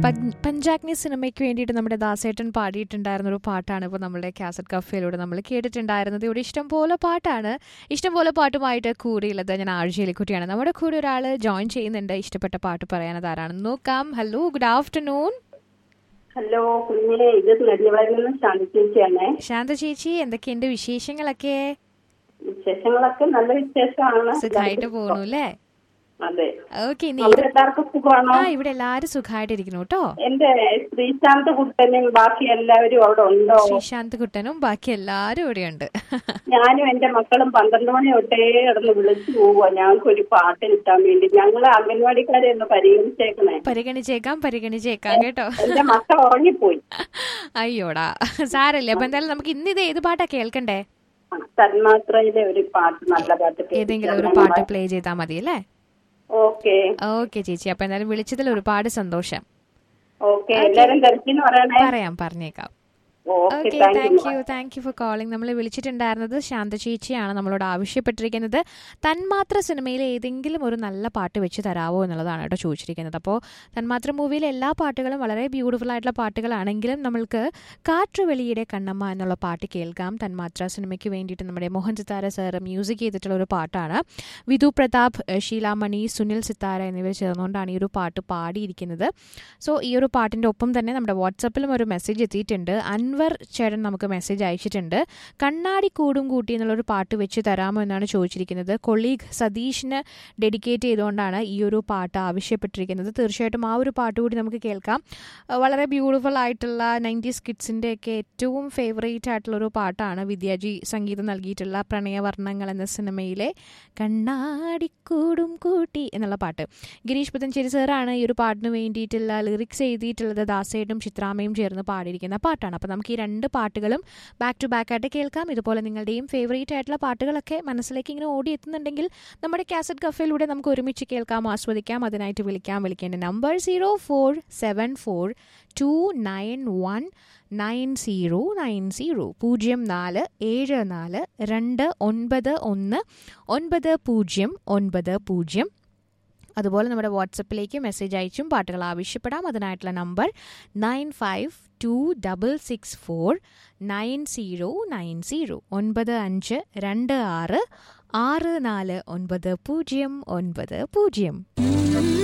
punch- Panchagni സിനിമയ്ക്ക് വേണ്ടിയിട്ട് നമ്മുടെ ദാസേട്ടൻ പാടിയിട്ടുണ്ടായിരുന്ന ഒരു പാട്ടാണ് ഇപ്പോൾ നമ്മുടെ കാസറ്റ് കഫേയിലൂടെ നമ്മൾ കേട്ടിട്ടുണ്ടായിരുന്നത് ഇവിടെ ഇഷ്ടം പോലെ പാട്ടാണ് ഇഷ്ടം പോലെ പാട്ടുമായിട്ട് കൂടിയുള്ളത് ഞാൻ ആഴ്ചയിലെക്കുട്ടിയാണ് നമ്മുടെ കൂടെ ഒരാൾ ജോയിൻ ചെയ്യുന്നുണ്ട് ഇഷ്ടപ്പെട്ട പാട്ട് പറയാനത് ആരാണെന്ന് നോക്കാം ഹലോ ഗുഡ് ആഫ്റ്റർനൂൺ ഹലോ കുഞ്ഞെ ഇത് നെല്ലിവളിൽ നിന്ന് ശാന്തി ചേച്ചിയാണേ ശാന്ത ചേച്ചി എന്തൊക്കെയുണ്ട് വിശേഷങ്ങളൊക്കെ വിശേഷങ്ങളൊക്കെ നല്ല വിശേഷമാണ് സുഖമായിട്ട് പോണു അല്ലേ അതെ ഓക്കെ ഇനി അവിടെ എല്ലാവർക്കും സുഖമാണോ ആ ഇവിടെ എല്ലാരും സുഖമായിട്ടിരിക്കുന്നു കേട്ടോ എന്റെ ശ്രീശാന്ത് കുട്ടനും ബാക്കി എല്ലാവരും അവിടെ ഉണ്ടോ ശ്രീശാന്ത് കുട്ടനും ബാക്കി എല്ലാരും ഇവിടെയുണ്ട് ഞാനും എന്റെ മക്കളും പന്ത്രണ്ട് മണി തൊട്ടേ കിടന്ന് വിളിച്ചു പോവുക ഞങ്ങൾക്ക് ഒരു പാട്ട് കിട്ടാൻ വേണ്ടി ഞങ്ങൾ അംഗൻവാടിക്കാരെ ഒന്ന് പരിഗണിച്ചേക്കണേ പരിഗണിച്ചേക്കാം പരിഗണിച്ചേക്കാം കേട്ടോ എന്റെ മക്കൾ ഉറങ്ങിപ്പോയി അയ്യോടാ സാരല്ലേ അപ്പൊ എന്തായാലും നമുക്ക് ഇന്ന് ഇത് ഏത് പാട്ടാ കേൾക്കണ്ടേ ആ, തന്മാത്രയിലെ ഒരു പാട്ട് നല്ല പാട്ട് ഏതെങ്കിലും ഒരു പാട്ട് പ്ലേ ചെയ്താൽ മതി അല്ലേ ഓക്കെ ഓക്കെ ചേച്ചി അപ്പൊ എന്തായാലും വിളിച്ചതിൽ ഒരുപാട് സന്തോഷം ഓക്കെ എല്ലാരും തിരക്കിന്ന് പറയണേ പറയാം പറഞ്ഞേക്കാം okay okay thank thank you you thank you for calling നമ്മൾ വിളിച്ചിട്ടുണ്ടായിരുന്നത് ശാന്ത ചേച്ചിയാണ് നമ്മളോട് ആവശ്യപ്പെട്ടിരിക്കുന്നത് തന്മാത്ര സിനിമയിലെ ഏതെങ്കിലും ഒരു നല്ല പാട്ട് വെച്ച് തരാവോ എന്നുള്ളതാണ് കേട്ടോ ചോദിച്ചിരിക്കുന്നത് അപ്പോൾ തന്മാത്ര മൂവിയിലെ എല്ലാ പാട്ടുകളും വളരെ ബ്യൂട്ടിഫുൾ ആയിട്ടുള്ള പാട്ടുകളാണെങ്കിലും നമ്മൾക്ക് കാറ്റുവെളിയുടെ കണ്ണമ്മ എന്നുള്ള പാട്ട് കേൾക്കാം തന്മാത്ര സിനിമയ്ക്ക് വേണ്ടിയിട്ട് നമ്മുടെ മോഹൻ സിത്താര സാർ മ്യൂസിക് ചെയ്തിട്ടുള്ള ഒരു പാട്ടാണ് വിധു പ്രതാപ് ഏഹ് ഷീലാമണി സുനിൽ സിത്താര എന്നിവർ ചേർന്നുകൊണ്ടാണ് ഈ ഒരു പാട്ട് പാടിയിരിക്കുന്നത് സോ ഈ ഒരു പാട്ടിൻ്റെ ഒപ്പം തന്നെ നമ്മുടെ വാട്സപ്പിലും ഒരു മെസ്സേജ് എത്തിയിട്ടുണ്ട് അൻവർ ചേട്ടൻ നമുക്ക് മെസ്സേജ് അയച്ചിട്ടുണ്ട് കണ്ണാടി കൂടും കൂട്ടി എന്നുള്ളൊരു പാട്ട് വെച്ച് തരാമോ എന്നാണ് ചോദിച്ചിരിക്കുന്നത് കൊളീഗ് സതീഷിന് ഡെഡിക്കേറ്റ് ചെയ്തുകൊണ്ടാണ് ഈ ഒരു പാട്ട് ആവശ്യപ്പെട്ടിരിക്കുന്നത് തീർച്ചയായിട്ടും ആ ഒരു പാട്ട് കൂടി നമുക്ക് കേൾക്കാം അഹ് വളരെ ബ്യൂട്ടിഫുൾ ആയിട്ടുള്ള നയൻറ്റീസ് കിഡ്സിൻ്റെ ഒക്കെ ഏറ്റവും ഫേവറേറ്റ് ആയിട്ടുള്ള ഒരു പാട്ടാണ് വിദ്യാജി സംഗീതം നൽകിയിട്ടുള്ള പ്രണയവർണ്ണങ്ങൾ എന്ന സിനിമയിലെ കണ്ണാടിക്കൂടും കൂട്ടി എന്നുള്ള പാട്ട് ഗിരീഷ് പുത്തഞ്ചേരി സാറാണ് ഈ ഒരു പാട്ടിന് വേണ്ടിയിട്ടുള്ള ലിറിക്സ് എഴുതിയിട്ടുള്ളത് ദാസേട്ടും ചിത്രാമയും ചേർന്ന് പാടിയിരിക്കുന്ന പാട്ടാണ് അപ്പോൾ നമുക്ക് ഈ രണ്ട് പാട്ടുകളും ബാക്ക് ടു ബാക്ക് ആയിട്ട് കേൾക്കാം ഇതുപോലെ നിങ്ങളുടെയും ഫേവറേറ്റ് ആയിട്ടുള്ള പാട്ടുകളൊക്കെ മനസ്സിലേക്ക് ഇങ്ങനെ ഓടി എത്തുന്നുണ്ടെങ്കിൽ നമ്മുടെ കാസറ്റ് കഫയിലൂടെ നമുക്ക് ഒരുമിച്ച് കേൾക്കാം ആസ്വദിക്കാം അതിനായിട്ട് വിളിക്കാം വിളിക്കേണ്ട number zero four seven four two nine one nine zero nine zero പൂജ്യം നാല് ഏഴ് നാല് രണ്ട് ഒൻപത് ഒന്ന് ഒൻപത് പൂജ്യം ഒൻപത് പൂജ്യം അതുപോലെ നമ്മുടെ വാട്സപ്പിലേക്ക് മെസ്സേജ് അയച്ചും പാട്ടുകൾ ആവശ്യപ്പെടാം അതിനായിട്ടുള്ള number nine five two double six four nine zero nine zero ഒൻപത് അഞ്ച് രണ്ട് ആറ് ആറ് നാല് ഒൻപത് പൂജ്യം ഒൻപത് പൂജ്യം